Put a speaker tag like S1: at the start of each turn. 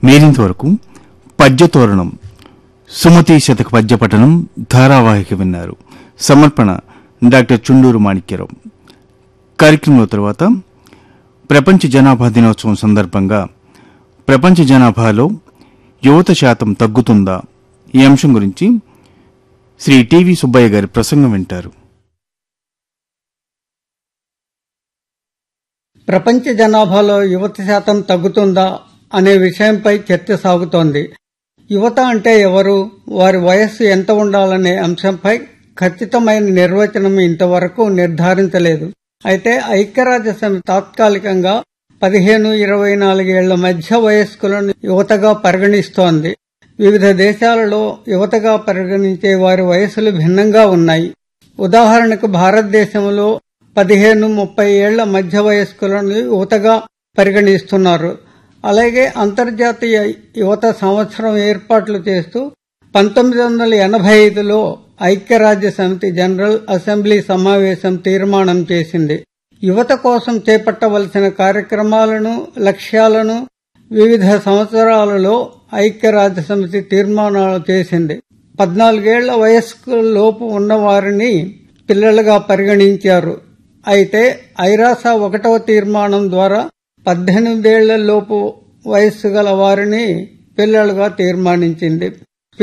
S1: మీరింతవరకు పద్యతోరణం సుమతి శతక పద్య పఠనం ధారావాహిక విన్నారు సమర్పణ డాక్టర్ చుండూరు మాణిక్యరావు కార్యక్రమంలో తర్వాత ప్రపంచ జనాభా దినోత్సవం సందర్భంగా ప్రపంచ జనాభాలో యువత శాతం తగ్గుతుందా ఈ అంశం గురించి శ్రీ టివి సుబ్బయ్య గారి ప్రసంగం వింటారు
S2: ప్రపంచ జనాభాలో యువత శాతం తగ్గుతుందా అనే విషయంపై చర్చ సాగుతోంది యువత అంటే ఎవరు వారి వయస్సు ఎంత ఉండాలనే అంశంపై ఖచ్చితమైన నిర్వచనం ఇంతవరకు నిర్ధారించలేదు అయితే ఐక్యరాజ్య సమితి తాత్కాలికంగా పదిహేను ఇరవై నాలుగేళ్ల మధ్య వయస్కులను యువతగా పరిగణిస్తోంది వివిధ దేశాలలో యువతగా పరిగణించే వారి వయసులు భిన్నంగా ఉన్నాయి ఉదాహరణకు భారతదేశంలో పదిహేను ముప్పై ఏళ్ల మధ్య వయస్కులను యువతగా పరిగణిస్తున్నారు అలాగే అంతర్జాతీయ యువత సంవత్సరం ఏర్పాట్లు చేస్తూ పంతొమ్మిది వందల ఎనభై ఐదులో ఐక్యరాజ్య సమితి జనరల్ అసెంబ్లీ సమావేశం తీర్మానం చేసింది యువత కోసం చేపట్టవలసిన కార్యక్రమాలను లక్ష్యాలను వివిధ సంవత్సరాలలో ఐక్యరాజ్య సమితి తీర్మానాలు చేసింది పద్నాలుగేళ్ల వయస్కు లోపు ఉన్నవారిని పిల్లలుగా పరిగణించారు అయితే ఐరాస ఒకటవ తీర్మానం ద్వారా పద్దెనిమిదేళ్ల లోపు వయస్సు గల వారిని పిల్లలుగా తీర్మానించింది